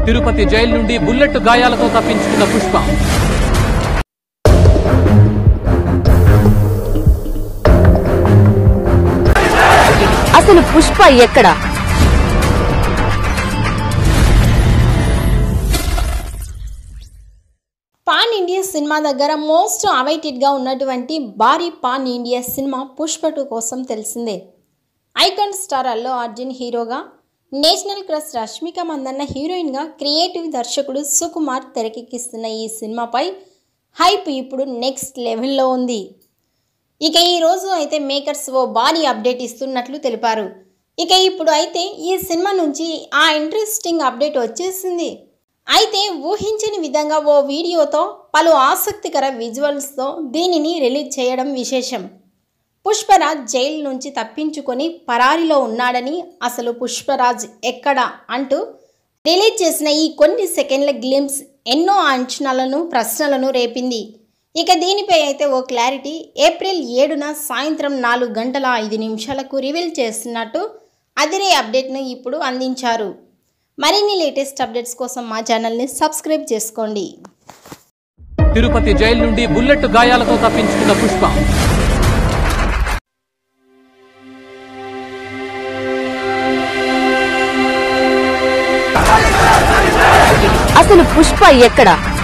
Tirupati jail నుండి bullet గాయాలతో తప్పించుకున్న పుష్ప అసలు పుష్ప ఎక్కడ పాన్ ఇండియా సినిమా దగ్గర మోస్ట్ అవైటెడ్గా ఉన్నటువంటి భారీ pan India cinema Pushpa two కోసం తెలిసిందే ఐకాన్ స్టార్ అల్లు అర్జున్ హీరోగా నేషనల్ క్రష్ రష్మిక మందన్న హీరోయిన్గా క్రియేటివ్ దర్శకుడు సుకుమార్ తెరకెక్కిస్తున్న ఈ సినిమాపై హైప్ ఇప్పుడు నెక్స్ట్ లెవెల్లో ఉంది ఇక ఈ రోజు అయితే మేకర్స్ ఓ భారీ అప్డేట్ ఇస్తున్నట్లు తెలిపారు ఇక ఇప్పుడు అయితే ఈ సినిమా నుంచి ఆ ఇంట్రెస్టింగ్ అప్డేట్ వచ్చేసింది అయితే ఊహించని విధంగా ఓ వీడియోతో పలు ఆసక్తికర విజువల్స్తో దీనిని రిలీజ్ చేయడం విశేషం పుష్పరాజ్ జైలు నుంచి తప్పించుకొని పరారిలో ఉన్నాడని అసలు పుష్పరాజ్ ఎక్కడ అంటూ రిలీజ్ చేసిన ఈ కొన్ని సెకండ్ల గ్లిమ్స్ ఎన్నో అంచనాలను ప్రశ్నలను రేపింది ఇక దీనిపై అయితే ఓ క్లారిటీ ఏప్రిల్ ఏడున సాయంత్రం నాలుగు గంటల ఐదు నిమిషాలకు రివీల్ చేస్తున్నట్టు అదిరే అప్డేట్ను ఇప్పుడు అందించారు మరిన్ని లేటెస్ట్ అప్డేట్స్ కోసం మా ఛానల్ని సబ్స్క్రైబ్ చేసుకోండి తిరుపతి జైలు నుండి బుల్లెట్ గాయాలతో తప్పించుకున్న పుష్ప అసలు పుష్ప ఎక్కడ